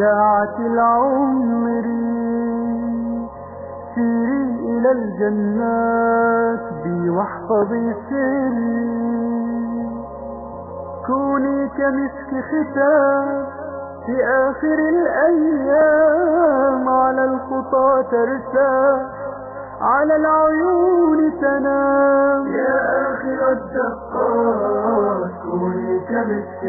ساعة العمر سيري إلى الجنات بي واحفظي سري كوني كمسك ختام في آخر الأيام على الخطى ترسى على العيون تنام يا آخر الدقات كوني كمسك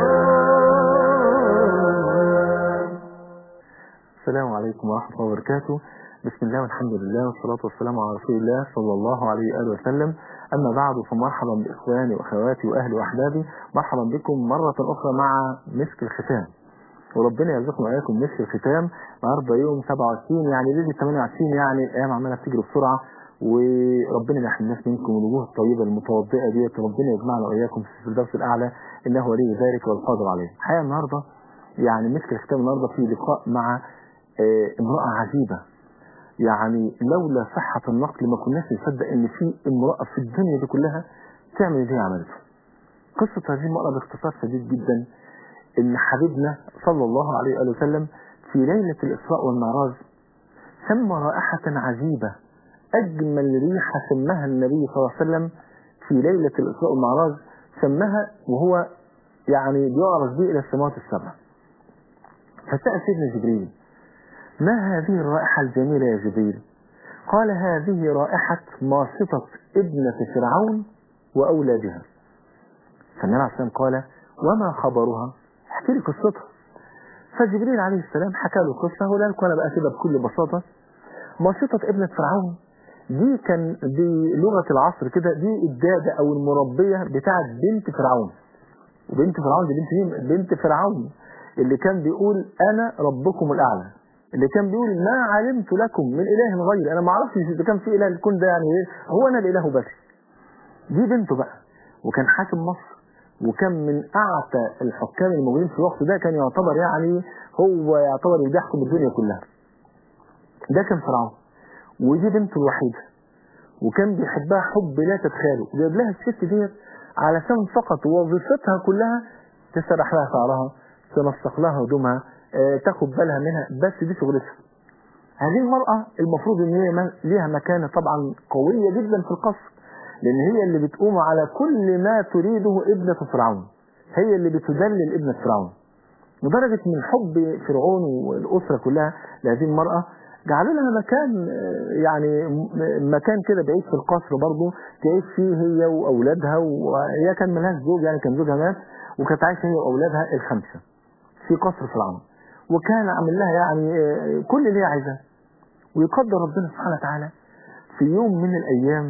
ختام السلام عليكم ورحمة الله وبركاته بسم الله والحمد لله والصلاة والسلام على رسول الله صلى الله عليه وآله وسلم أما بعد فمرحبا بإخواني وأخواتي وأهلي وأحبابي مرحبا بكم مرة أخرى مع مسك الختام وربنا يرزقنا وإياكم مسك الختام النهارده يوم 27 يعني ليلة 28 يعني الأيام عمالة بتجري بسرعة وربنا يحمي الناس منكم والوجوه الطيبة المتوضئة ديت ربنا يجمعنا وإياكم في الفردوس الأعلى إنه ولي ذلك والقادر عليه الحقيقة النهارده يعني مسك الختام النهارده في لقاء مع آه، امرأة عجيبة يعني لولا صحة النقل ما كناش نصدق ان في امرأة في الدنيا دي كلها تعمل اللي هي عملته قصة هذه المرأة باختصار شديد جدا ان حبيبنا صلى الله عليه وآله وسلم في ليلة الإسراء والمعراج شم رائحة عجيبة أجمل ريحة شمها النبي صلى الله عليه وسلم في ليلة الإسراء والمعراج شمها وهو يعني بيعرج به إلى السماوات السبع فسأل سيدنا جبريل ما هذه الرائحة الجميلة يا جبريل قال هذه رائحة ماسطة ابنة فرعون وأولادها فالنبي عليه السلام قال وما خبرها احكي لي قصتها فجبريل عليه السلام حكى له قصة وقال لكم أنا بقى كده بكل بساطة ماسطة ابنة فرعون دي كان بلغة العصر كده دي الدادة أو المربية بتاعت بنت فرعون وبنت فرعون دي بنت مين؟ بنت فرعون اللي كان بيقول أنا ربكم الأعلى اللي كان بيقول ما علمت لكم من إله غيري أنا ما أعرفش إذا كان في إله الكون ده يعني إيه هو أنا الإله بس دي بنته بقى وكان حاكم مصر وكان من أعتى الحكام الموجودين في الوقت ده كان يعتبر يعني هو يعتبر اللي بيحكم الدنيا كلها ده كان فرعون ودي بنته الوحيدة وكان بيحبها حب لا تتخيله وجاب لها الست ديت علشان فقط وظيفتها كلها تسرح لها شعرها تنسق لها هدومها آه، تاخد بالها منها بس دي شغلتها هذه المرأة المفروض ان هي ما- ليها مكانة طبعا قوية جدا في القصر لان هي اللي بتقوم على كل ما تريده ابنة فرعون هي اللي بتدلل ابنة فرعون لدرجة من حب فرعون والأسرة كلها لهذه المرأة جعلوا لها مكان آه، يعني م- مكان كده بعيد في القصر برضه تعيش فيه هي وأولادها وهي كان ملهاش زوج يعني كان زوجها مات وكانت عايشة هي وأولادها الخمسة في قصر فرعون وكان عامل لها يعني آه، كل اللي هي عايزاه ويقدر ربنا سبحانه وتعالى في يوم من الأيام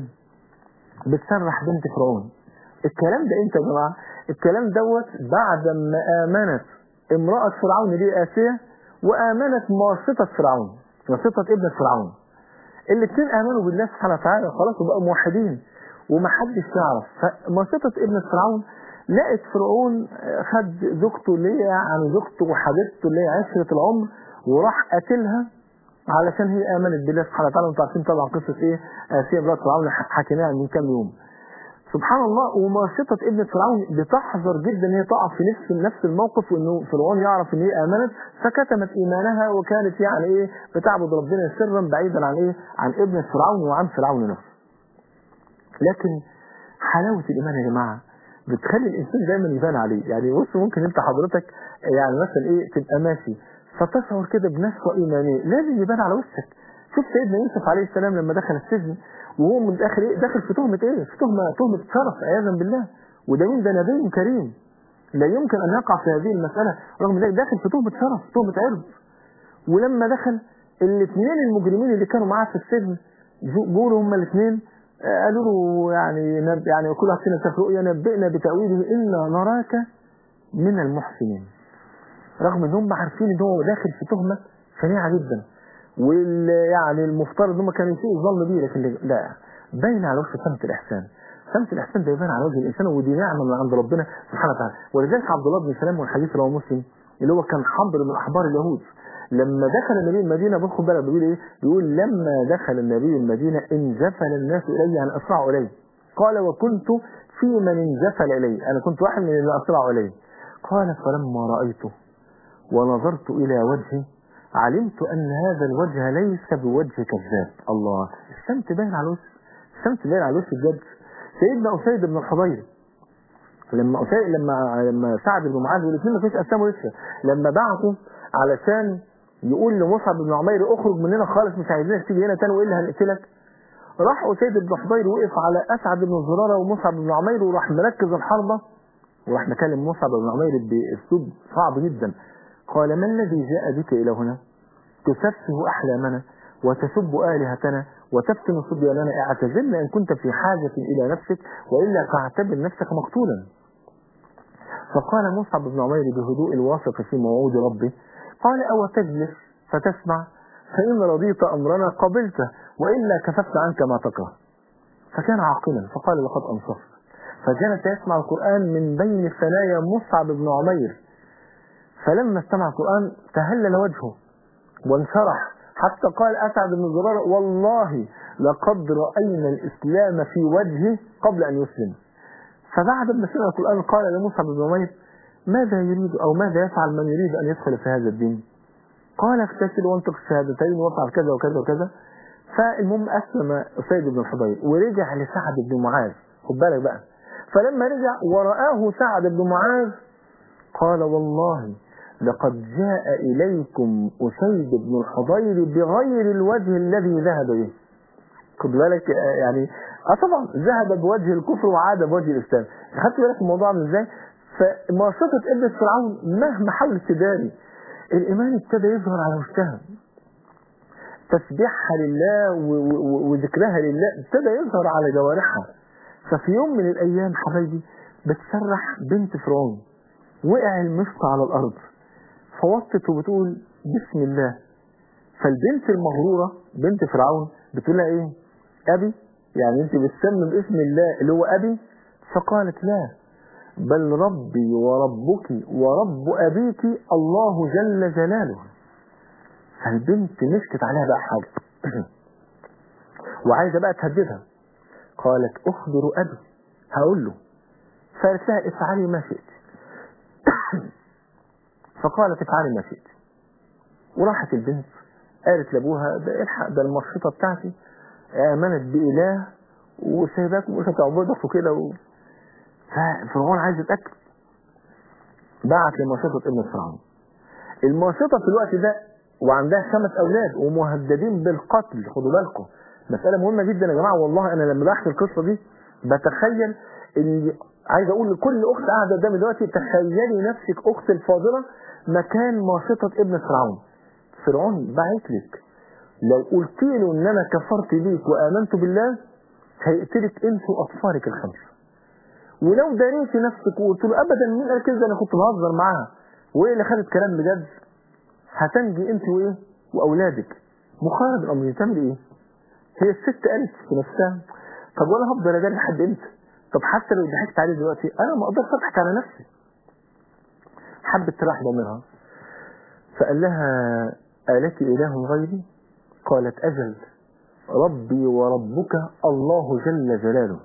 بتسرح بنت فرعون الكلام ده امتى يا جماعة الكلام دوت بعد ما آمنت امرأة فرعون دي آسية وآمنت ماسطة فرعون ماسطة ابنة فرعون الاثنين آمنوا بالله سبحانه وتعالى خلاص وبقوا موحدين ومحدش يعرف فماسطة ابنة فرعون لقت فرعون آه، خد زوجته اللي هي عن زوجته وحبيبته اللي هي عشرة العمر وراح قتلها علشان هي آمنت بالله سبحانه وتعالى وانتوا عارفين طبعا قصة ايه آسيا امرأة فرعون حكيناها من كام يوم سبحان الله وماسطة ابنة فرعون بتحذر جدا ان هي تقع في نفس نفس الموقف وانه فرعون يعرف ان هي امنت فكتمت ايمانها وكانت يعني ايه بتعبد ربنا سرا بعيدا عن ايه عن ابنة فرعون وعن فرعون نفسه لكن حلاوة الايمان يا جماعة بتخلي الانسان دايما يبان عليه يعني بص ممكن انت حضرتك يعني مثلا ايه تبقى ماشي فتشعر كده بنشوة ايمانية لازم يبان على وشك شوف سيدنا يوسف عليه السلام لما دخل السجن وهو من داخل ايه داخل في تهمة ايه في تهمة تهمة شرف عياذا بالله وده مين ده نبي كريم لا يمكن ان يقع في هذه المسألة رغم ذلك داخل في تهمة شرف تهمة عرض ولما دخل الاثنين المجرمين اللي كانوا معاه في السجن جولوا هما الاثنين قالوا له يعني نب يعني كل واحد فينا شاف رؤيا نبئنا بتأويله إنا نراك من المحسنين رغم ان هم عارفين ان هو داخل في تهمة شنيعة جدا وال يعني المفترض ان هم كانوا يسيئوا الظن بيه لكن لا باين على وش سمة الإحسان سمة الإحسان ده يبان على وجه الإنسان ودي نعمة من عند ربنا سبحانه وتعالى ولذلك عبد الله بن سلام والحديث رواه مسلم اللي هو كان حبر من أحبار اليهود لما دخل النبي المدينة بياخد بالك بيقول ايه بيقول لما دخل النبي المدينة انزفل الناس إلي أن أسرعوا إليه قال وكنت في من انزفل إلي أنا كنت واحد من اللي أسرعوا إليه قال فلما رأيته ونظرت إلى وجهه علمت أن هذا الوجه ليس بوجه كذاب الله الشمس باين على الوش الشمس باين على الوش بجد سيدنا أسيد بن الحضير لما أسيد لما لما سعد بن معاذ والاثنين ما فيش أسلموا لسه لما بعثوا علشان يقول لمصعب بن عمير اخرج مننا خالص مش عايزينك تيجي هنا تاني والا هنقتلك راح أسيد بن حضير وقف على أسعد بن زرارة ومصعب بن عمير وراح مركز الحربة وراح مكلم مصعب بن عمير بأسلوب صعب جدا قال ما الذي جاء بك إلى هنا تسفه أحلامنا وتسب آلهتنا وتفتن صبياننا اعتزلنا إن كنت في حاجة إلى نفسك وإلا فاعتبر نفسك مقتولا فقال مصعب بن عمير بهدوء الواثق في موعود ربه قال أو تجلس فتسمع فإن رضيت أمرنا قبلته وإلا كففت عنك ما تكره فكان عاقلا فقال لقد أنصفت فجلس يسمع القرآن من بين ثنايا مصعب بن عمير فلما استمع القرآن تهلل وجهه وانشرح حتى قال أسعد بن زرار والله لقد رأينا الإسلام في وجهه قبل أن يسلم فبعد ما سمع القرآن قال لمصعب بن عمير ماذا يريد أو ماذا يفعل من يريد أن يدخل في هذا الدين قال اغتسل وانطق الشهادتين وافعل كذا وكذا وكذا فالمهم أسلم أسيد بن الحضير ورجع لسعد بن معاذ خد بالك بقى فلما رجع ورآه سعد بن معاذ قال والله لقد جاء إليكم أسيد بن الحضير بغير الوجه الذي ذهب به خد بالك يعني اه طبعا ذهب بوجه الكفر وعاد بوجه الإسلام خدت بالك الموضوع من ازاي فمنشطة ابنة فرعون مهما حاولت تداري الإيمان ابتدى يظهر على وشها تسبيحها لله وذكرها لله ابتدى يظهر على جوارحها ففي يوم من الأيام حبايبي بتسرح بنت فرعون وقع المشط على الأرض فوطت وبتقول بسم الله فالبنت المغرورة بنت فرعون بتقول لها ايه أبي يعني انت بتسمي باسم الله اللي هو أبي فقالت لا بل ربي وربك ورب أبيك الله جل جلاله فالبنت مسكت عليها بقى حاجة وعايزة بقى تهددها قالت أخبر أبي هقول له فقالت لها افعلي ما شئت فقالت افعلي ما شئت وراحت البنت قالت لابوها ده الحق ده المرشطة بتاعتي آمنت بإله وسايباك ومش هتعبدك وكده و... ففرعون عايز يتأكد بعت لمرشطة ابن فرعون المرشطة في الوقت ده وعندها خمس أولاد ومهددين بالقتل خدوا بالكم مسألة مهمة جدا يا جماعة والله أنا لما بحكي القصة دي بتخيل ان عايز أقول لكل أخت قاعدة قدامي دلوقتي تخيلي نفسك أخت الفاضلة مكان مرشطة ابن فرعون فرعون بعت لك لو قلت له ان انا كفرت بيك وامنت بالله هيقتلك انت واطفالك الخمسه ولو داريتي نفسك وقلت له ابدا مين قال كده انا كنت بهزر معاها وايه اللي خدت كلام بجد هتنجي انت وايه واولادك مخرج الامر تعمل ايه هي الست قالت في نفسها طب وانا هفضل اداري لحد امتى طب حتى لو ضحكت عليه دلوقتي انا ما اقدرش اضحك على نفسي حبت تراح ضميرها فقال لها آلك إله غيري قالت أجل ربي وربك الله جل جلاله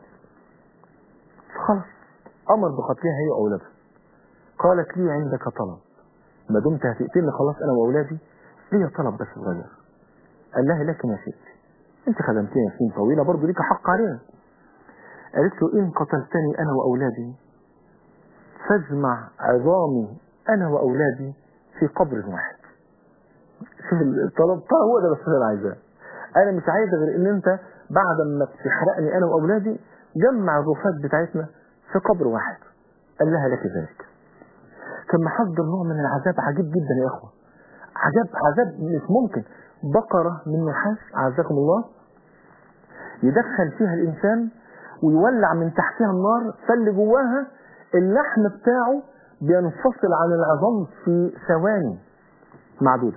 خلاص أمر بقتلها هي وأولادها قالت لي عندك طلب ما دمت هتقتلني خلاص أنا وأولادي لي طلب بس صغير قال لها لك ما شئت انت خدمتني سنين طويلة برضه ليك حق علينا قالت له إن قتلتني أنا وأولادي فاجمع عظامي أنا وأولادي في قبر واحد شوف الطلب طلب هو ده بس اللي انا عايزاه انا مش عايز غير ان انت بعد ما تحرقني انا واولادي جمع الرفات بتاعتنا في قبر واحد قال لها لك ذلك كان محضر نوع من العذاب عجيب جدا يا اخوه عذاب عذاب مش ممكن بقرة من نحاس عزكم الله يدخل فيها الانسان ويولع من تحتها النار فاللي جواها اللحم بتاعه بينفصل عن العظام في ثواني معدودة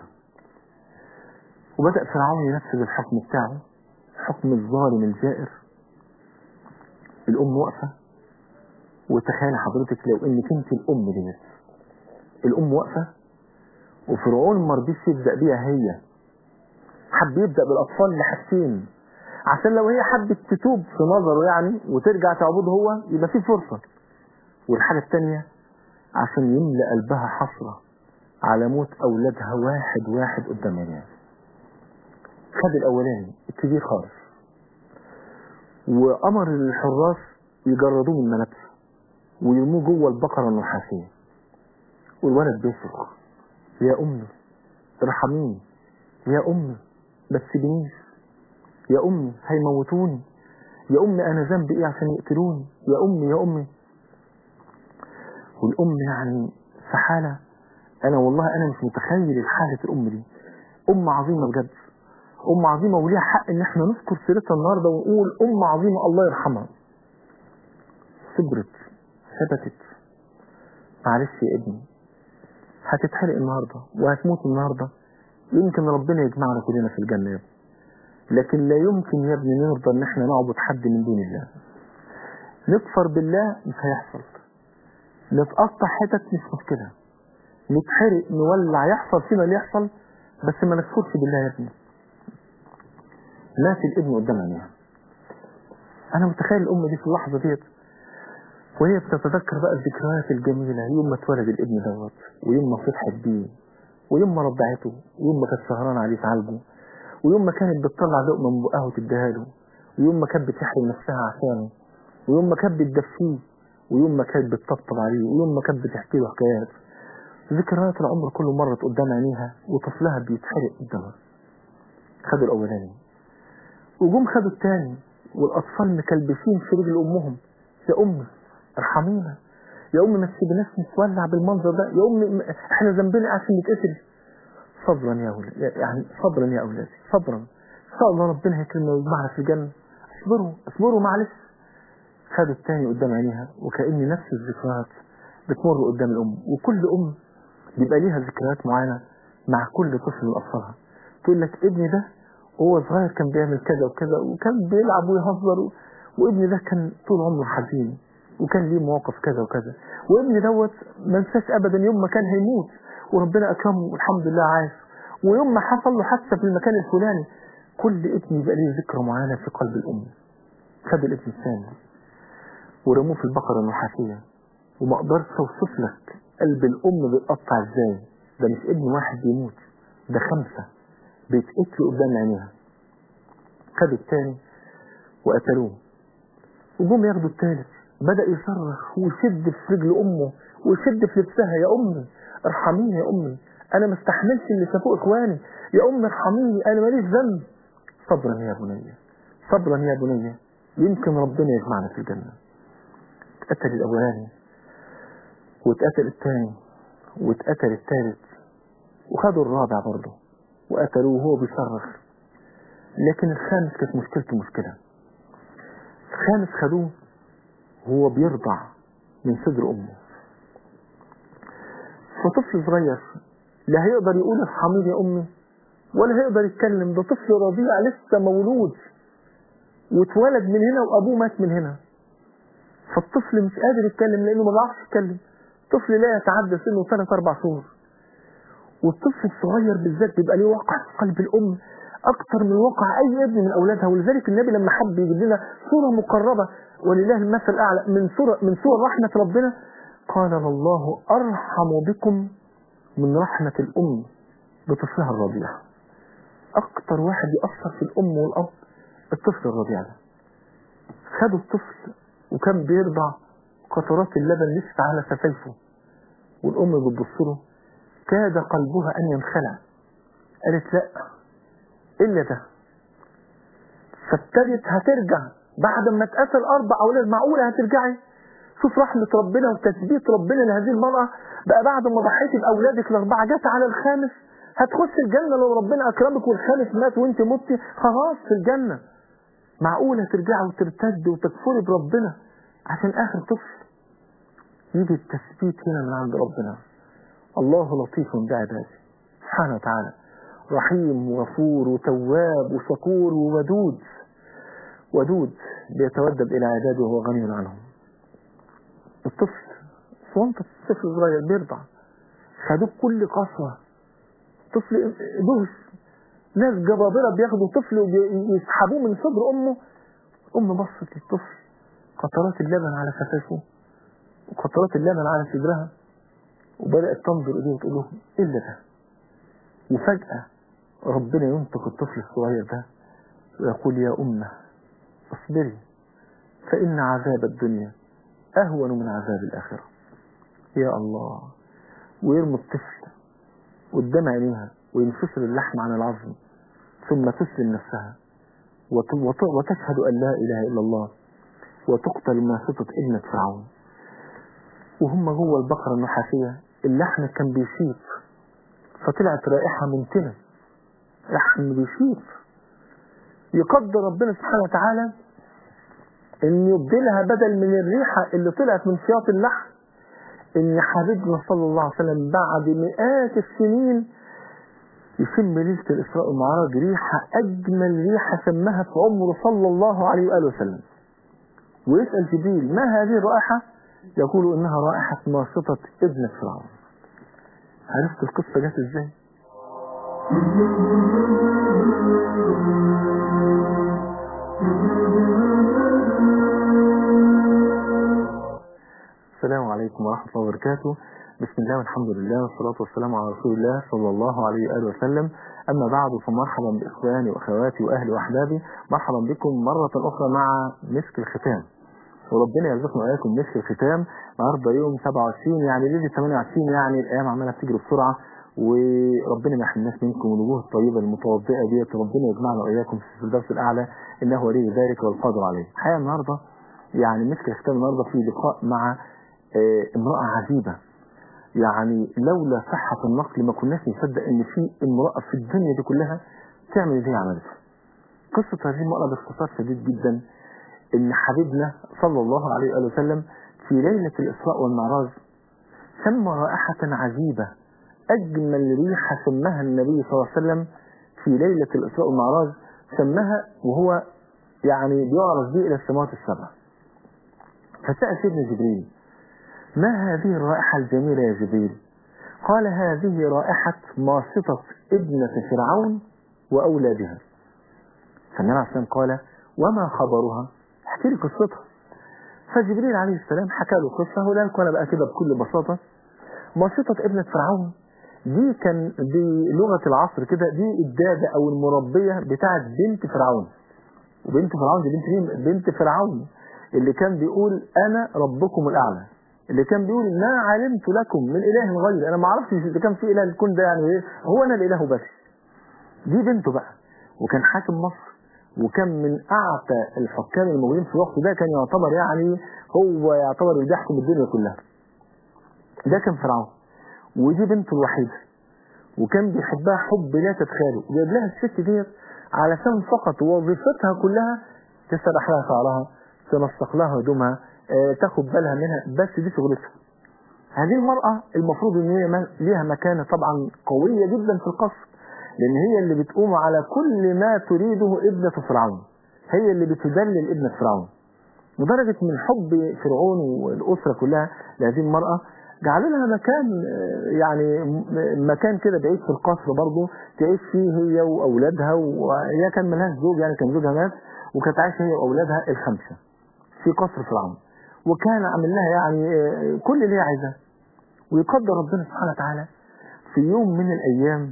وبدأ فرعون ينفذ الحكم بتاعه حكم الظالم الجائر الأم واقفة وتخيل حضرتك لو انك انت الأم ديت الأم واقفة وفرعون ما رضيش يبدأ بيها هي حب يبدأ بالأطفال اللي حاسين عشان لو هي حبت تتوب في نظره يعني وترجع تعبده هو يبقى في فرصة والحاجة الثانية عشان يملأ قلبها حسرة على موت أولادها واحد واحد قدام عينيها خد الأولاني الكبير خالص وأمر الحراس يجردوه من ملابسه ويرموه جوه البقرة النحاسية والولد بيصرخ يا أمي ارحميني يا أمي ما تسيبنيش يا أمي هيموتوني يا أمي أنا ذنبي إيه عشان يقتلوني يا أمي يا أمي والأم يعني في حالة أنا والله أنا مش متخيل حالة الأم دي أم عظيمة بجد أم عظيمة وليها حق إن إحنا نذكر سيرتها النهاردة ونقول أم عظيمة الله يرحمها صبرت ثبتت معلش يا ابني هتتحرق النهاردة وهتموت النهاردة يمكن ربنا يجمعنا كلنا في الجنة يا ابني لكن لا يمكن يا ابني نرضى ان احنا نعبد حد من دون الله نكفر بالله مش هيحصل نتقطع حتت مش مشكلة نتحرق نولع يحصل فينا اللي يحصل بس ما نكفرش بالله يا ابني مات الابن قدام عينيها انا متخيل الام دي في اللحظة ديت وهي بتتذكر بقى الذكريات الجميلة يوم ما اتولد الابن دوت ويوم ما فرحت بيه ويوم ما رضعته ويوم ما كانت سهرانة عليه تعالجه ويوم ما كانت بتطلع لقمة من بقها وتديها له ويوم ما كانت بتحرم نفسها عشانه ويوم ما كانت بتدفيه ويوم ما كانت بتطبطب عليه ويوم ما كانت بتحكي له حكايات ذكريات العمر كله مرت قدام عينيها وطفلها بيتحرق قدامها خدوا الاولاني وجم خدوا الثاني والاطفال مكلبسين في رجل امهم يا امي ارحمينا يا امي ما تسيبناش نتولع بالمنظر ده يا امي احنا ذنبنا عشان نتقتل صبرا يا أولاد يعني صبرا يا أولادي صبرا إن شاء الله ربنا هيكرمنا ويجمعنا في الجنة اصبروا اصبروا معلش خدوا التاني قدام عينيها وكأن نفس الذكريات بتمر قدام الأم وكل أم بيبقى ليها ذكريات معينة مع كل طفل من أطفالها تقول لك ابني ده وهو صغير كان بيعمل كذا وكذا وكان بيلعب ويهزر و... وابني ده كان طول عمره حزين وكان ليه مواقف كذا وكذا وابني دوت ما انساش ابدا يوم ما كان هيموت وربنا اكرمه والحمد لله عايش ويوم ما حصل له حادثه في المكان الفلاني كل ابن يبقى ليه ذكرى معينه في قلب الام خد الابن الثاني ورموه في البقره النحاسيه وما اقدرش اوصف لك قلب الام بيتقطع ازاي ده مش ابن واحد بيموت ده خمسه بيتقتلوا قدام عينيها خدوا الثاني وقتلوه وجم ياخدوا الثالث بدأ يصرخ ويشد في رجل أمه ويشد في لبسها يا أمي ارحميني يا أمي أنا ما استحملش اللي شافوه إخواني يا أمي ارحميني أنا ماليش ذنب صبرا يا بني صبرا يا بني يمكن ربنا يجمعنا في الجنة اتقتل الأولاني واتقتل الثاني واتقتل الثالث وخدوا الرابع برضه وقتلوه وهو بيصرخ لكن الخامس كانت مشكلته مشكلة الخامس خدوه وهو بيرضع من صدر أمه فطفل صغير لا هيقدر يقول ارحميني يا أمي ولا هيقدر يتكلم ده طفل رضيع لسه مولود واتولد من هنا وأبوه مات من هنا فالطفل مش قادر يتكلم لأنه ما بيعرفش يتكلم طفل لا يتعدى سنه ثلاث أربع شهور والطفل الصغير بالذات بيبقى ليه وقع في قلب الأم أكتر من وقع أي ابن من أولادها ولذلك النبي لما حب يجيب لنا صورة مقربة ولله المثل الأعلى من صورة من صور رحمة ربنا قال الله أرحم بكم من رحمة الأم بطفلها الرضيع أكتر واحد يأثر في الأم والأب الطفل الرضيع ده خدوا الطفل وكان بيرضع قطرات اللبن لسه على شفايفه والأم بتبص له كاد قلبها أن ينخلع قالت لا إلا ده فابتدت هترجع بعد ما اتقتل أربع أولاد معقولة هترجعي شوف رحمة ربنا وتثبيت ربنا لهذه المرأة بقى بعد ما ضحيتي بأولادك الأربعة جت على الخامس هتخش الجنة لو ربنا أكرمك والخامس مات وأنت متي خلاص في الجنة معقولة ترجعي وترتد وتكفري بربنا عشان آخر طفل يجي التثبيت هنا من عند ربنا الله لطيف بعباده سبحانه وتعالى رحيم وغفور وتواب وشكور وودود ودود بيتودد إلى عباده وهو غني عنهم الطفل صوانت الطفل صغير بيرضع خدوه بكل قسوة طفل دهش ناس جبابرة بياخدوا طفل ويسحبوه من صدر أمه أم بصت للطفل قطرات اللبن على شفافه وقطرات اللبن على صدرها وبدأت تنظر إليه وتقول له إيه اللي ده وفجأة ربنا ينطق الطفل الصغير ده ويقول يا أمه اصبري فإن عذاب الدنيا أهون من عذاب الآخرة يا الله ويرمي الطفل قدام عينيها وينفصل اللحم عن العظم ثم تسلم نفسها وت- وت- وتشهد أن لا إله إلا الله وتقتل ماسطة ابنة فرعون وهم جوه البقرة النحاسية اللحم كان بيشيط فطلعت رائحة منتنة لحم بيشيط يقدر ربنا سبحانه وتعالى ان يبدلها بدل من الريحة اللي طلعت من سياط اللحم ان حبيبنا صلى الله عليه وسلم بعد مئات السنين يشم ليلة الإسراء والمعراج ريحة أجمل ريحة شمها في عمره صلى الله عليه وآله وسلم ويسأل جبريل ما هذه الرائحة يقول إنها رائحة ماسطة ابن فرعون عرفت القصة جت إزاي السلام عليكم ورحمة الله وبركاته بسم الله والحمد لله والصلاة والسلام على رسول الله صلى الله عليه وآله وسلم أما بعد فمرحبا بإخواني وأخواتي وأهلي وأحبابي مرحبا بكم مرة أخرى مع مسك الختام وربنا يرزقنا وإياكم مسك الختام النهارده يوم 27 يعني ليلة 28 يعني الأيام عمالة بتجري بسرعة وربنا ما يحرمناش منكم الوجوه الطيبة المتوضئة ديت ربنا يجمعنا وإياكم في الفردوس الأعلى إنه ولي ذلك والقادر عليه الحقيقة النهارده يعني مسك الختام النهارده في لقاء مع آه، امرأة عجيبة يعني لولا صحة النقل ما كناش نصدق ان في امرأة في الدنيا دي كلها تعمل اللي هي عملته قصة هذه المرأة باختصار شديد جدا ان حبيبنا صلى الله عليه وآله وسلم في ليلة الإسراء والمعراج شم رائحة عجيبة أجمل ريحة شمها النبي صلى الله عليه وسلم في ليلة الإسراء والمعراج شمها وهو يعني بيعرض به إلى السماوات السبع فسأل سيدنا جبريل ما هذه الرائحة الجميلة يا جبريل قال هذه رائحة ماسطة ابنة فرعون وأولادها فالنبي عليه السلام قال وما خبرها احكي لي قصتها فجبريل عليه السلام حكى له قصة ولا أنا بقى كده بكل بساطة ماسطة ابنة فرعون دي كان بلغة العصر كده دي الدادة أو المربية بتاعت بنت فرعون وبنت فرعون دي بنت مين؟ بنت فرعون اللي كان بيقول أنا ربكم الأعلى اللي كان بيقول ما علمت لكم من إله غيري أنا ما أعرفش إذا كان في إله الكون ده يعني إيه هو أنا الإله بس دي بنته بقى وكان حاكم مصر وكان من أعتى الحكام الموجودين في الوقت ده كان يعتبر يعني هو يعتبر اللي بيحكم الدنيا كلها ده كان فرعون ودي بنته الوحيدة وكان بيحبها حب لا تتخيله وجاب لها الست ديت علشان فقط وظيفتها كلها تسرح لها شعرها تنسق لها هدومها آه، تاخد بالها منها بس دي شغلتها هذه المرأة المفروض ان هي ما- ليها مكانة طبعا قوية جدا في القصر لان هي اللي بتقوم على كل ما تريده ابنة فرعون هي اللي بتدلل ابنة فرعون لدرجة من حب فرعون والأسرة كلها لهذه المرأة جعلوا لها مكان آه، يعني م- مكان كده بعيد في القصر برضه تعيش فيه هي وأولادها وهي كان ملهاش زوج يعني كان زوجها مات وكانت عايشة هي وأولادها الخمسة في قصر فرعون وكان عامل لها يعني آه، كل اللي هي عايزاه ويقدر ربنا سبحانه وتعالى في يوم من الأيام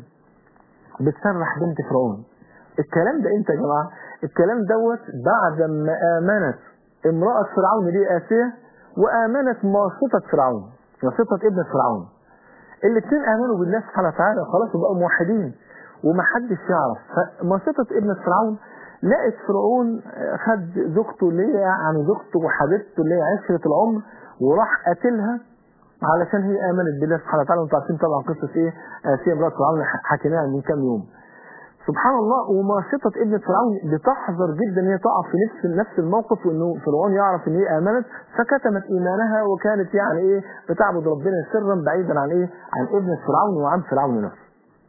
بتسرح بنت فرعون الكلام ده امتى يا جماعة الكلام دوت بعد ما آمنت امرأة فرعون دي آسية وآمنت ماسطة فرعون ماسطة ابنة فرعون الاثنين آمنوا بالله سبحانه وتعالى خلاص بقوا موحدين ومحدش يعرف فماسطة ابنة فرعون لقت فرعون آه، خد زوجته اللي هي يعني زوجته وحبيبته اللي هي عشرة العمر وراح قتلها علشان هي آمنت بالله سبحانه وتعالى وانتوا عارفين طبعا قصة ايه آسيا امرأة فرعون حكيناها من كام يوم سبحان الله وماسطة ابنة فرعون بتحذر جدا ان هي تقع في نفس نفس الموقف وانه فرعون يعرف ان هي امنت فكتمت ايمانها وكانت يعني ايه بتعبد ربنا سرا بعيدا عن ايه عن ابنة فرعون وعن فرعون نفسه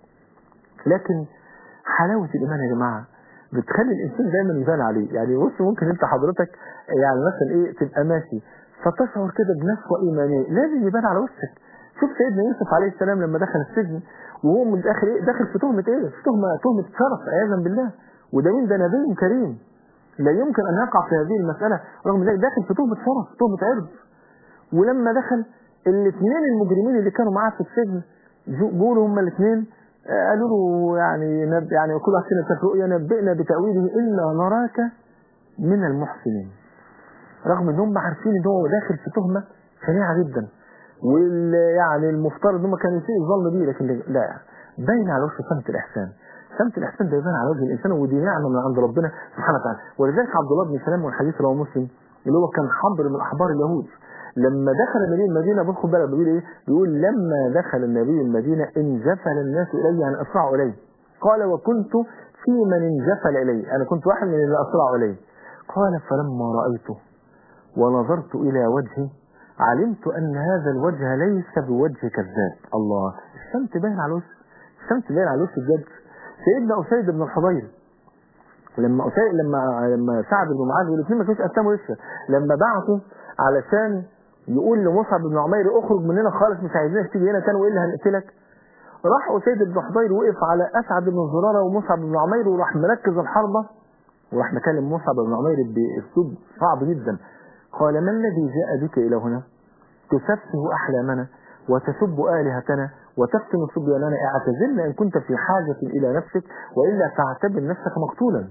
لكن حلاوة الايمان يا جماعة بتخلي الانسان دايما يبان عليه يعني بص ممكن انت حضرتك يعني مثلا ايه تبقى ماشي فتشعر كده بنشوة ايمانية لازم يبان على وشك شوف سيدنا يوسف عليه السلام لما دخل السجن وهو من داخل ايه داخل في تهمة ايه في تهمة تهمة شرف عياذا بالله وده مين ده نبي كريم لا يمكن ان يقع في هذه المسألة رغم ذلك داخل في تهمة شرف تهمة عرض ولما دخل الاثنين المجرمين اللي كانوا معاه في السجن جولوا هما الاثنين قالوا له يعني نب يعني كل واحد فينا شاف رؤيا نبئنا بتاويله الا نراك من المحسنين رغم ان هم عارفين ان هو داخل في تهمه شنيعه جدا وال يعني المفترض ان هم كانوا يسيء الظن بيه لكن لا باين على وشه سمت الاحسان سمت الاحسان ده يبان على وجه الانسان ودي نعمه من عند ربنا سبحانه وتعالى ولذلك عبد الله بن سلام والحديث رواه مسلم اللي هو كان حبر من احبار اليهود لما دخل النبي المدينه بص بالك بيقول ايه بيقول لما دخل النبي المدينه انجفل الناس الي يعني اسرعوا اليه قال وكنت في من انجفل الي انا كنت واحد من اللي اسرعوا اليه قال فلما رايته ونظرت الى وجهه علمت ان هذا الوجه ليس بوجه كذاب الله الشمس باين على وشه الشمس باين على وشه بجد سيدنا اسيد بن الحضير لما أسيد لما لما سعد بن معاذ والاثنين ما كانوش قسموا لسه لما بعثوا علشان يقول لمصعب بن عمير اخرج مننا خالص مش عايزينك تيجي هنا تاني والا هنقتلك راح اسيد بن حضير وقف على اسعد بن زراره ومصعب بن عمير وراح مركز الحربه وراح مكلم مصعب بن عمير باسلوب صعب جدا قال ما الذي جاء بك الى هنا تسفه احلامنا وتسب الهتنا وتفتن صبياننا اعتزلنا ان كنت في حاجه الى نفسك والا تعتبر نفسك مقتولا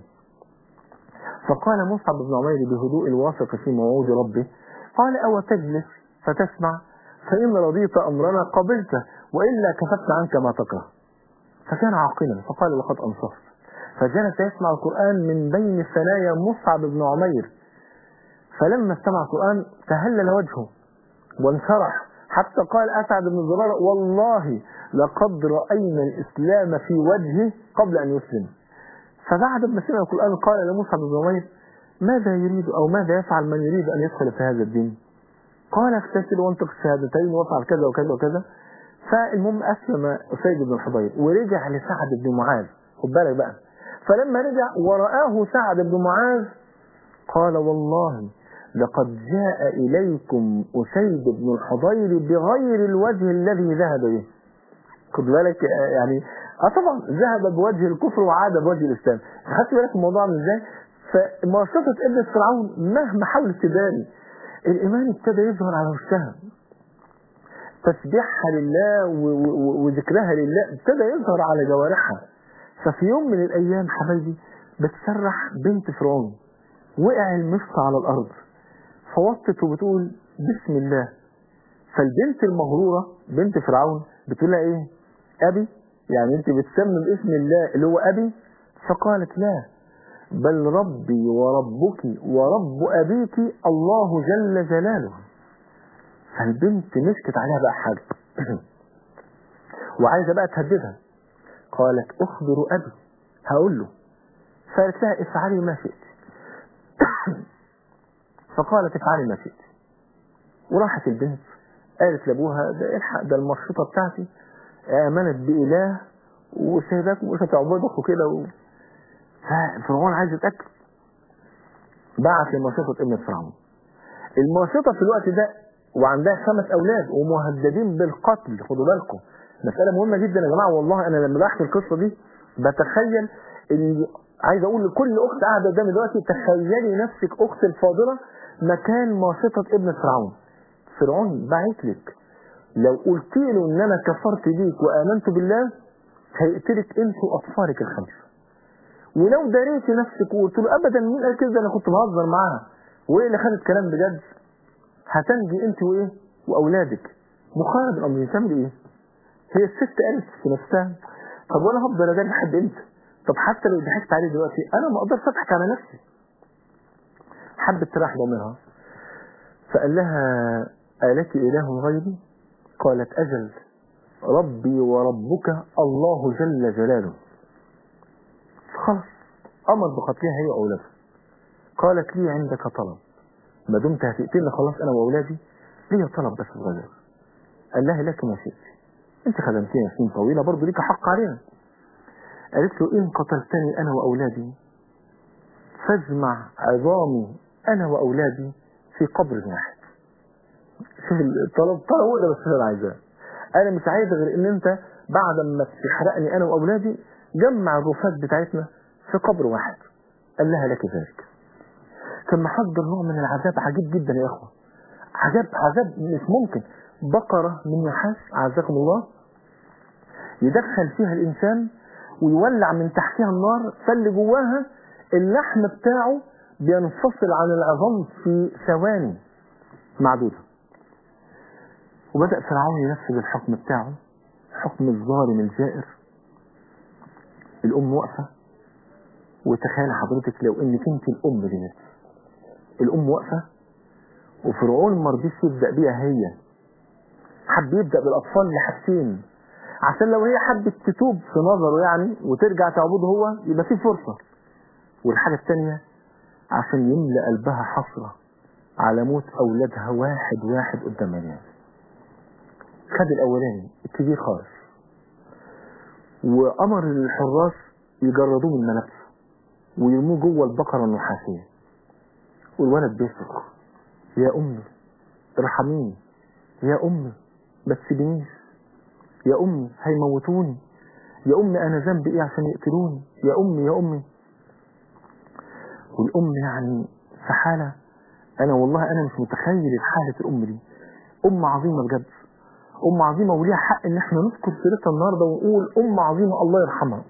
فقال مصعب بن عمير بهدوء الواثق في موعود ربه قال أو تجلس فتسمع فإن رضيت أمرنا قبلته وإلا كففت عنك ما تكره فكان عاقلا فقال لقد أنصفت فجلس يسمع القرآن من بين ثنايا مصعب بن عمير فلما استمع القرآن تهلل وجهه وانشرح حتى قال أسعد بن زرارة والله لقد رأينا الإسلام في وجهه قبل أن يسلم فبعد ما سمع القرآن قال لمصعب بن عمير ماذا يريد أو ماذا يفعل من يريد أن يدخل في هذا الدين قال اغتسل وانطق الشهادتين وافعل كذا وكذا وكذا فالمهم أسلم أسيد بن الحضير ورجع لسعد بن معاذ خد بالك بقى فلما رجع ورآه سعد بن معاذ قال والله لقد جاء إليكم أسيد بن الحضير بغير الوجه الذي ذهب به خد بالك يعني اه طبعا ذهب بوجه الكفر وعاد بوجه الاسلام خدت بالك الموضوع من ازاي فمواصفة ابنة فرعون مهما حاولت تداري الإيمان ابتدى يظهر على وشها تسبيحها لله وذكرها لله ابتدى يظهر على جوارحها ففي يوم من الأيام حبايبي بتسرح بنت فرعون وقع المشط على الأرض فوطت وبتقول بسم الله فالبنت المغرورة بنت فرعون بتقول لها ايه أبي يعني انت بتسمي باسم الله اللي هو أبي فقالت لا بل ربي وربك ورب أبيك الله جل جلاله فالبنت مسكت عليها بقى حاجة وعايزة بقى تهددها قالت أخبر أبي هقول له فقالت لها افعلي ما شئت فقالت افعلي ما شئت وراحت البنت قالت لابوها ده الحق ده المرشطة بتاعتي آمنت بإله وسيبك ومش هتعبدك وكده و... ففرعون عايز يتأكد بعت لمرشطة ابن فرعون المرشطة في الوقت ده وعندها خمس أولاد ومهددين بالقتل خدوا بالكم مسألة مهمة جدا يا جماعة والله أنا لما بحكي القصة دي بتخيل إن عايز أقول لكل أخت قاعدة قدامي دلوقتي تخيلي نفسك أخت الفاضلة مكان مرشطة ابن فرعون فرعون بعت لك لو قلت له ان انا كفرت بيك وامنت بالله هيقتلك انت واطفالك الخمسه ولو داريت نفسك وقلت له ابدا مين قال كده انا كنت بهزر معاها وايه اللي خدت كلام بجد هتنجي انت وايه واولادك مخالف الامر تعمل ايه هي الست قالت في نفسها طب وانا هفضل اداري لحد امتى طب حتى لو ضحكت عليه دلوقتي انا ما اقدرش اضحك على نفسي حبت تريح ضميرها فقال لها آلك إله غيري قالت أجل ربي وربك الله جل جلاله خلاص أمر بقتلها هي وأولادها قالت لي عندك طلب ما دمت هتقتلني خلاص أنا وأولادي لي طلب بس صغير قال لها لك ما شئت أنت خدمتني سنين طويلة برضه ليك حق علينا قالت له إن قتلتني أنا وأولادي فاجمع عظامي أنا وأولادي في قبر واحد شوف الطلب طلب ولا بس انا عايزاه انا مش عايز غير ان انت بعد ما تحرقني انا واولادي جمع الرفات بتاعتنا في قبر واحد قال لها لك ذلك كان محضر نوع من العذاب عجيب جدا يا اخوه عذاب عذاب مش ممكن بقرة من نحاس أعزكم الله يدخل فيها الإنسان ويولع من تحتها النار فاللي جواها اللحم بتاعه بينفصل عن العظام في ثواني معدودة وبدأ فرعون ينفذ الحكم بتاعه حكم الظالم الجائر الأم واقفة وتخيل حضرتك لو انك انت الأم ديت الأم واقفة وفرعون ما رضيش يبدأ بيها هي حب يبدأ بالأطفال لحاجتين عشان لو هي حبت تتوب في نظره يعني وترجع تعبده هو يبقى في فرصة والحاجة الثانية عشان يملأ قلبها حسرة على موت أولادها واحد واحد قدام عينيها خد الأولاني الكبير خالص وأمر الحراس يجردوه من ملابسه ويرموه جوه البقرة النحاسية والولد بيصرخ يا أمي ارحميني يا أمي ما تسيبنيش يا أمي هيموتوني يا أمي أنا ذنبي إيه عشان يقتلوني يا أمي يا أمي والأم يعني في حالة أنا والله أنا مش متخيل حالة الأم دي أم عظيمة بجد أم عظيمة وليها حق إن إحنا نذكر سيرتها النهاردة ونقول أم عظيمة الله يرحمها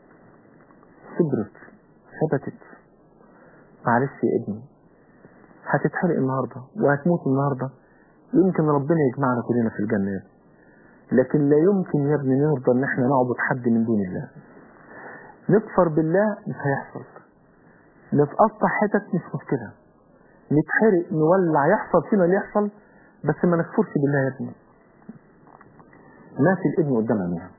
صبرت ثبتت معلش يا ابني هتتحرق النهاردة وهتموت النهاردة يمكن ربنا يجمعنا كلنا في الجنة لكن لا يمكن يا ابني نرضى ان احنا نعبد حد من دون الله نكفر بالله مش هيحصل نتقطع حتت مش مشكلة نتحرق نولع يحصل فينا اللي يحصل بس ما نكفرش بالله يا ابني مات الابن قدام عينيها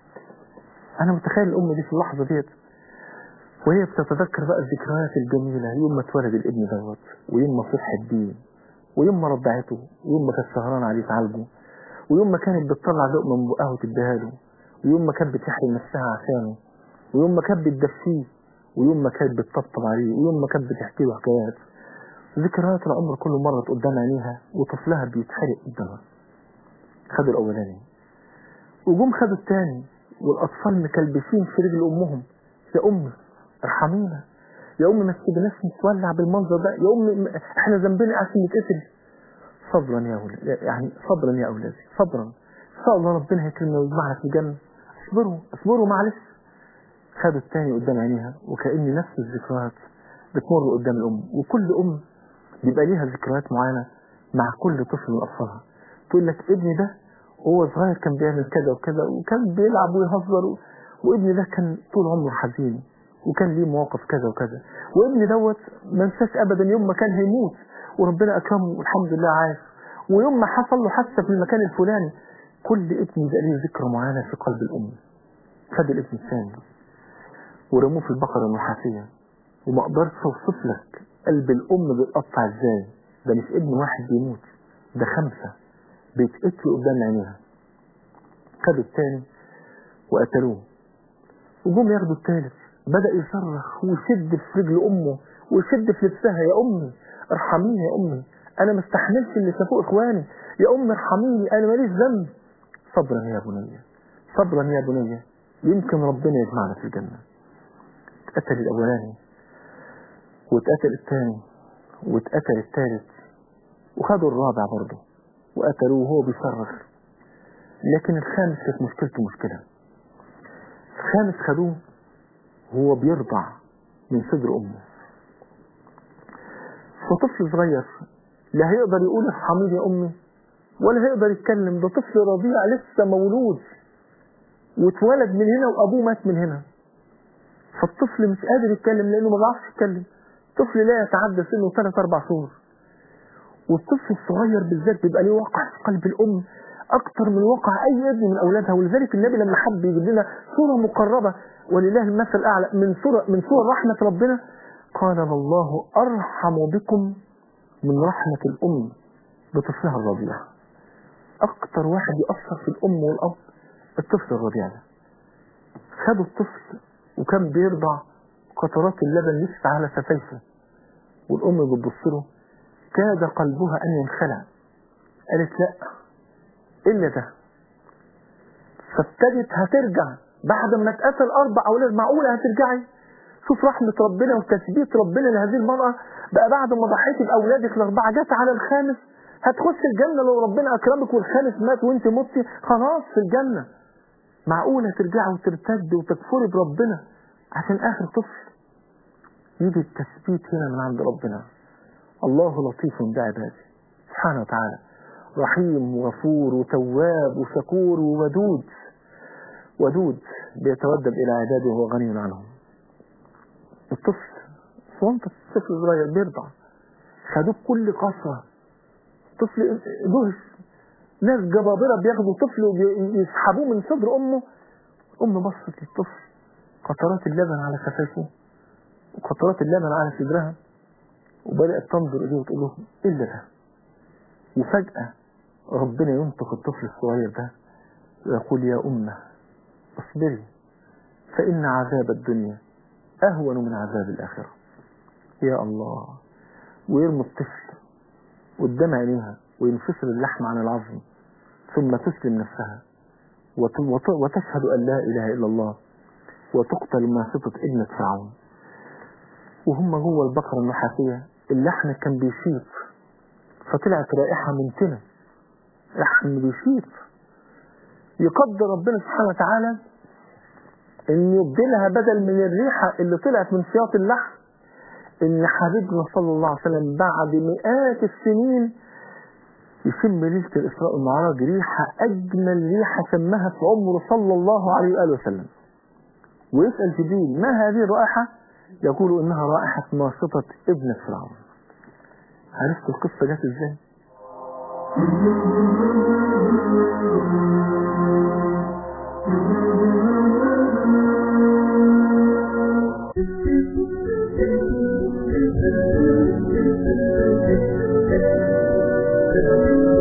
انا متخيل الام دي في اللحظة ديت وهي بتتذكر بقى الذكريات الجميلة يوم ما اتولد الابن دوت ويوم ما صحت بيه ويوم ما رضعته ويوم ما كانت سهرانة عليه تعالجه ويوم ما كانت بتطلع لقمة من بقها وتديها له ويوم ما كانت بتحرم نفسها عشانه ويوم ما كانت بتدفيه ويوم ما كانت بتطبطب عليه ويوم ما كانت بتحكي له حكايات ذكريات العمر كل مرة قدام عينيها وطفلها بيتحرق قدامها خدوا الأولاني وجم خدوا الثاني والأطفال مكلبسين في رجل أمهم يا أمي ارحمينا يا أمي ما تسيبناش نتولع بالمنظر ده يا أمي احنا ذنبنا عشان نتقتل صبرا يا أولاد يعني صبرا يا أولادي صبرا إن شاء الله ربنا هيكرمنا ويجمعنا في الجنة اصبروا اصبروا معلش خدوا التاني قدام عينيها وكأن نفس الذكريات بتمر قدام الأم وكل أم بيبقى ليها ذكريات معينة مع كل طفل من أطفالها تقول لك ابني ده وهو صغير كان بيعمل كذا وكذا وكان بيلعب ويهزر و... وابني ده كان طول عمره حزين وكان ليه مواقف كذا وكذا وابني دوت ما انساش ابدا يوم ما كان هيموت وربنا اكرمه والحمد لله عايش ويوم ما حصل له حادثه في المكان الفلاني كل ابن يبقى ليه ذكرى معينه في قلب الام خد الابن الثاني ورموه في البقره النحاسيه وما اقدرش اوصف لك قلب الام بيتقطع ازاي ده مش ابن واحد بيموت ده خمسه بيتقتلوا قدام عينيها خدوا الثاني وقتلوه وجم ياخدوا الثالث بدأ يصرخ ويشد في رجل أمه ويشد في لبسها يا أمي ارحميني يا أمي أنا ما استحملش اللي شافوه إخواني يا أمي ارحميني أنا ماليش ذنب صبرا يا بني صبرا يا بني يمكن ربنا يجمعنا في الجنة اتقتل الأولاني واتقتل الثاني واتقتل الثالث وخدوا الرابع برضه وقتلوه وهو بيصرخ لكن الخامس كانت مشكلته مشكلة الخامس خدوه وهو بيرضع من صدر أمه فطفل صغير لا هيقدر يقول ارحميني يا أمي ولا هيقدر يتكلم ده طفل رضيع لسه مولود واتولد من هنا وأبوه مات من هنا فالطفل مش قادر يتكلم لأنه ما بيعرفش يتكلم طفل لا يتعدى سنه ثلاث أربع شهور والطفل الصغير بالذات بيبقى ليه وقع في قلب الأم أكتر من وقع أي ابن من أولادها ولذلك النبي لما حب يجيب لنا صورة مقربة ولله المثل الأعلى من صورة من صور رحمة ربنا قال الله أرحم بكم من رحمة الأم بطفلها الرضيع أكتر واحد يأثر في الأم والأب الطفل الرضيع ده خدوا الطفل وكان بيرضع قطرات اللبن لسه على شفايفه والأم بتبص له كاد قلبها أن ينخلع قالت لا إلا ده فابتدت هترجع بعد ما اتقتل أربع أولاد معقولة هترجعي شوف رحمة ربنا وتثبيت ربنا لهذه المرأة بقى بعد ما ضحيتي بأولادك الأربعة جت على الخامس هتخش الجنة لو ربنا أكرمك والخامس مات وانت متي خلاص في الجنة معقولة ترجعي وترتد وتكفري بربنا عشان آخر طفل يجي التثبيت هنا من عند ربنا الله لطيف بعباده سبحانه وتعالى رحيم وغفور وتواب وشكور وودود ودود بيتودد إلى عباده وهو غني عنهم الطفل صوانت الطفل الصغير بيرضع خدوه بكل قسوة طفل دهش ناس جبابرة بياخدوا طفل ويسحبوه من صدر أمه أم بصت للطفل قطرات اللبن على شفايفه وقطرات اللبن على صدرها وبدأت تنظر إليه وتقول له إلا ده وفجأة ربنا ينطق الطفل الصغير ده ويقول يا أمة اصبري فإن عذاب الدنيا أهون من عذاب الآخرة يا الله ويرمي الطفل قدام عينيها وينفصل اللحم عن العظم ثم تسلم نفسها وتشهد أن لا إله إلا الله وتقتل ماسطة ابنة فرعون وهم جوه البقرة النحاسية اللحم كان بيشيط فطلعت رائحة منتنة لحم بيشيط يقدر ربنا سبحانه وتعالى ان يبدلها بدل من الريحة اللي طلعت من سياط اللحم ان حبيبنا صلى الله عليه وسلم بعد مئات السنين يشم ليلة الإسراء والمعراج ريحة أجمل ريحة شمها في عمره صلى الله عليه وآله وسلم ويسأل جبريل ما هذه الرائحة يقول إنها رائحة ماسطة ابن فرعون عرفت القصة جت إزاي Thank you.